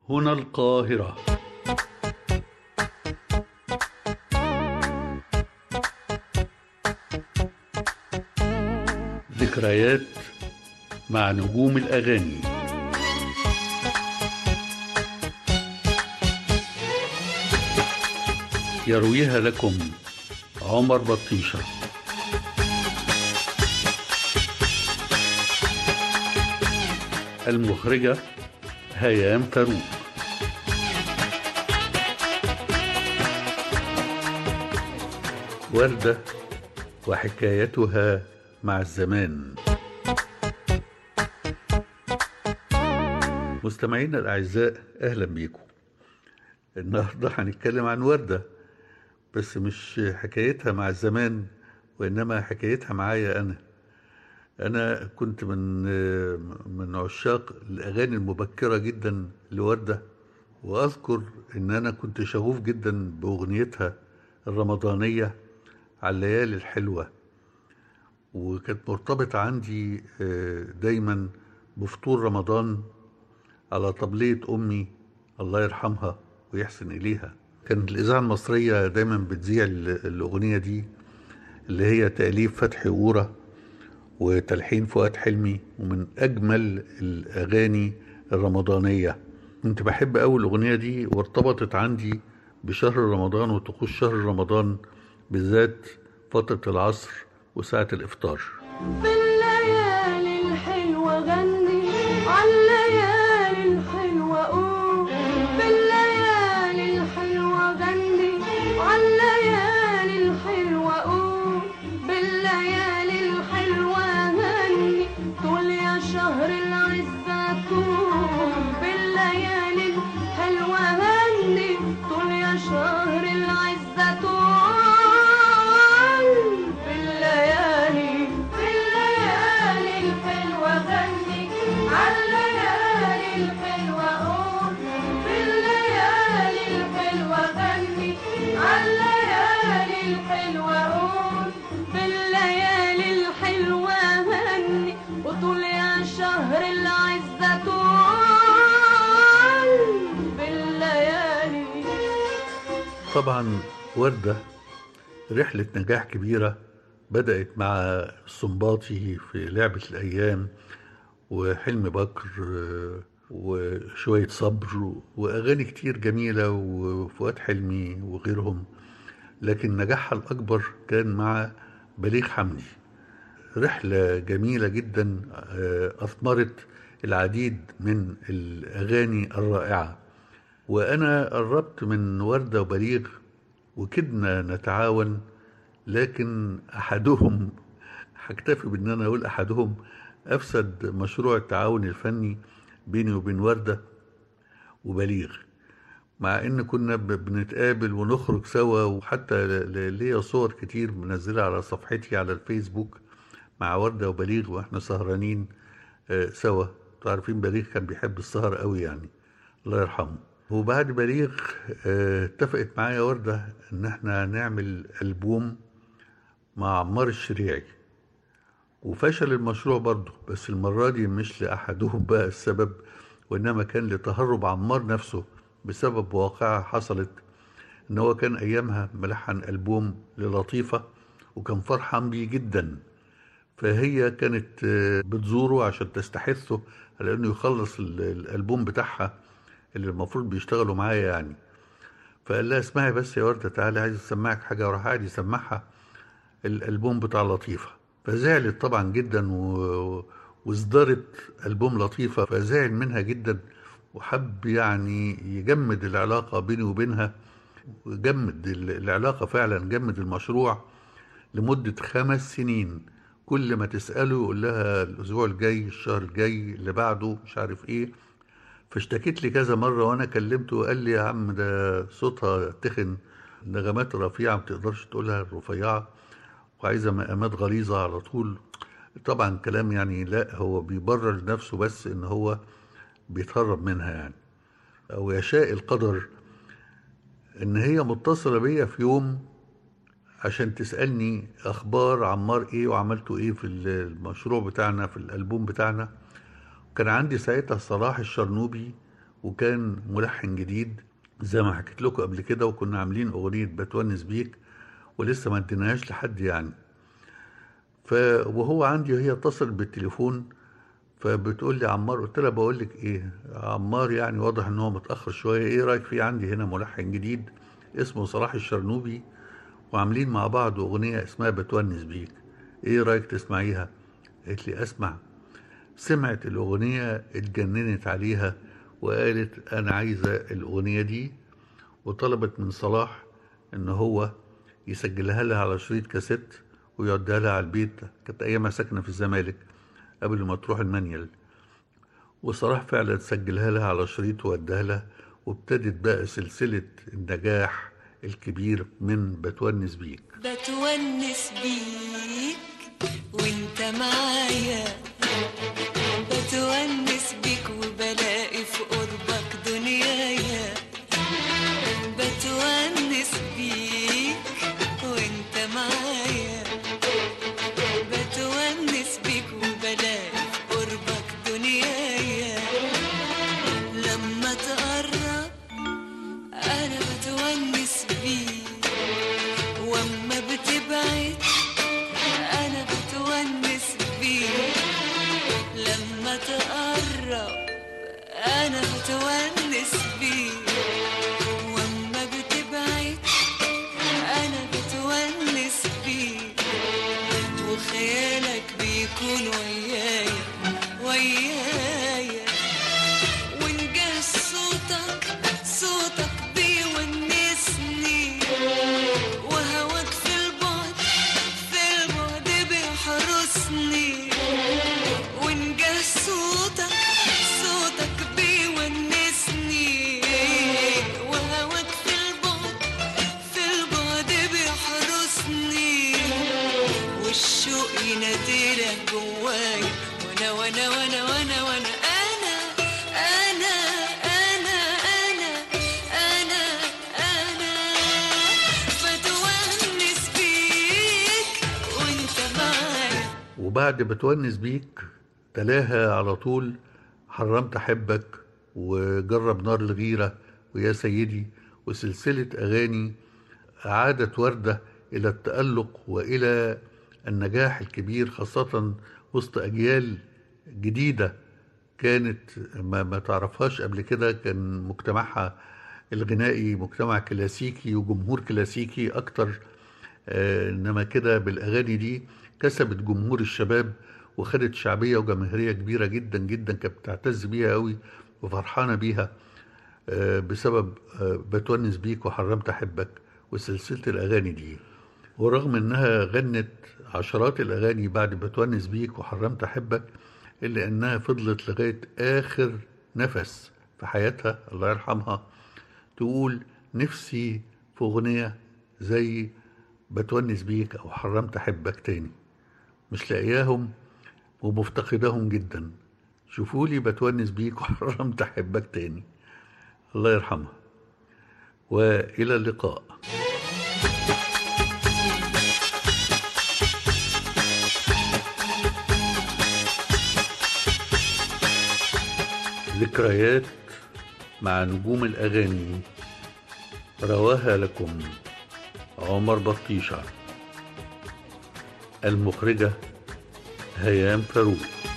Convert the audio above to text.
هنا القاهرة ذكريات مع نجوم الأغاني يرويها لكم عمر بطيشة المخرجة هيام فاروق وردة وحكايتها مع الزمان مستمعينا الأعزاء أهلا بيكم النهاردة هنتكلم عن وردة بس مش حكايتها مع الزمان وإنما حكايتها معايا أنا أنا كنت من من عشاق الأغاني المبكرة جدا لوردة وأذكر إن أنا كنت شغوف جدا بأغنيتها الرمضانية على الليالي الحلوة وكانت مرتبطة عندي دايما بفطور رمضان على طبلية أمي الله يرحمها ويحسن إليها كانت الإذاعة المصرية دايما بتذيع الأغنية دي اللي هي تأليف فتحي قورة وتلحين فؤاد حلمي ومن أجمل الأغاني الرمضانية كنت بحب أوي الأغنية دي وارتبطت عندي بشهر رمضان وطقوس شهر رمضان بالذات فترة العصر وساعة الإفطار بالليالي الحلوة غني عالليالي الحلوة قول بالليالي الحلوة غني عالليالي الحلوة قول بالليالي الحلوة غني طول يا شهر العزة طول بالليالي الحلوة غني طول يا شهر العزة طول بالليالي بالليالي الحلوة غني عالليالي الحلوة قول بالليالي الحلوة غني عالليالي الحلوة قول بالليالي الحلوة غني وطول يا شهر العزة طول بالليالي طبعا وردة رحلة نجاح كبيرة بدأت مع السنباطي في لعبة الأيام وحلم بكر آه، وشوية صبر وأغاني كتير جميلة وفؤاد حلمي وغيرهم لكن نجاحها الأكبر كان مع بليغ حمدي رحلة جميلة جدا آه، أثمرت العديد من الأغاني الرائعة وأنا قربت من وردة وبليغ وكدنا نتعاون لكن أحدهم هكتفي بأن أنا أقول أحدهم أفسد مشروع التعاون الفني بيني وبين وردة وبليغ مع ان كنا ب- بنتقابل ونخرج سوا وحتى ل- ل- ليا صور كتير منزلها على صفحتي على الفيسبوك مع وردة وبليغ واحنا سهرانين آه، سوا انتوا عارفين بليغ كان بيحب السهر قوي يعني الله يرحمه وبعد بليغ آه، اتفقت معايا وردة ان احنا نعمل ألبوم مع عمار الشريعي وفشل المشروع برضه بس المرة دي مش لأحدهم بقى السبب وإنما كان لتهرب عمار نفسه بسبب واقعة حصلت إن هو كان أيامها ملحن ألبوم للطيفة وكان فرحان بيه جدا فهي كانت آه، بتزوره عشان تستحثه على إنه يخلص ال- الألبوم بتاعها اللي المفروض بيشتغلوا معايا يعني فقال لها اسمعي بس يا وردة تعالي عايز أسمعك حاجة وراح قاعد يسمعها الألبوم بتاع لطيفة فزعلت طبعا جدا و... واصدرت ألبوم لطيفة فزعل منها جدا وحب يعني يجمد العلاقة بيني وبينها وجمد ال- العلاقة فعلا جمد المشروع لمدة خمس سنين كل ما تسأله يقول لها الأسبوع الجاي الشهر الجاي اللي بعده مش عارف إيه فاشتكيت لي كذا مرة وأنا كلمته وقال لي يا عم ده صوتها تخن نغمات رفيعة ما تقدرش تقولها الرفيعة وعايزة مقامات غليظة على طول طبعا كلام يعني لا هو بيبرر لنفسه بس إن هو بيتهرب منها يعني أو يشاء القدر إن هي متصلة بيا في يوم عشان تسألني أخبار عمار إيه وعملتوا إيه في المشروع بتاعنا في الألبوم بتاعنا كان عندي ساعتها صلاح الشرنوبي وكان ملحن جديد زي ما حكيت لكم قبل كده وكنا عاملين أغنية بتونس بيك ولسه ما اديناهاش لحد يعني ف وهو عندي هي اتصلت بالتليفون فبتقول لي عمار قلت لها بقول لك ايه عمار يعني واضح ان هو متاخر شويه ايه رايك في عندي هنا ملحن جديد اسمه صلاح الشرنوبي وعاملين مع بعض اغنيه اسمها بتونس بيك ايه رايك تسمعيها قالت لي اسمع سمعت الاغنيه اتجننت عليها وقالت انا عايزه الاغنيه دي وطلبت من صلاح ان هو يسجلها لها على شريط كاسيت ويوديها لها على البيت كانت ايامها ساكنه في الزمالك قبل ما تروح المنيل وصلاح فعلا سجلها لها على شريط ووداها لها وابتدت بقى سلسله النجاح الكبير من بتونس بيك بتونس بيك وانت معايا بتونس بيك وبلاقي في قربك دنيايا بتونس بيك وانت معايا بتونس بيك وبلاقي في قربك دنيايا لما تقرب انا بتونس بيك واما بتبعد انا بتونس بيك لما تقرب انا بتونس بيك واما بتبعد انا بتونس بيك وخيالك بيكون ويايا ويايا ونجاه صوتك صوتك بيونسني وهواك في البعد في البعد بيحرسني ونجاه صوتك صوتك بيونسني وهواك في البعد في البعد بيحرسني والشوق يناديلك جوايا وانا وانا وانا وانا وانا انا انا انا انا انا انا بتونس بيك وانت معايا وبعد بتونس بيك تلاها على طول حرمت احبك وجرب نار الغيره ويا سيدي وسلسله اغاني اعادت ورده الى التالق والى النجاح الكبير خاصه وسط اجيال جديده كانت ما, ما تعرفهاش قبل كده كان مجتمعها الغنائي مجتمع كلاسيكي وجمهور كلاسيكي اكتر آه، انما كده بالاغاني دي كسبت جمهور الشباب وخدت شعبيه وجماهيريه كبيره جدا جدا كانت بتعتز بيها قوي وفرحانه بيها آه، بسبب آه، بتونس بيك وحرمت احبك وسلسله الاغاني دي ورغم انها غنت عشرات الاغاني بعد بتونس بيك وحرمت احبك الا انها فضلت لغايه اخر نفس في حياتها الله يرحمها تقول نفسي في اغنيه زي بتونس بيك او حرمت احبك تاني مش لاقياهم ومفتقداهم جدا شوفوا لي بتونس بيك وحرمت احبك تاني الله يرحمها والى اللقاء ذكريات مع نجوم الاغاني رواها لكم عمر بطيشه المخرجه هيام فاروق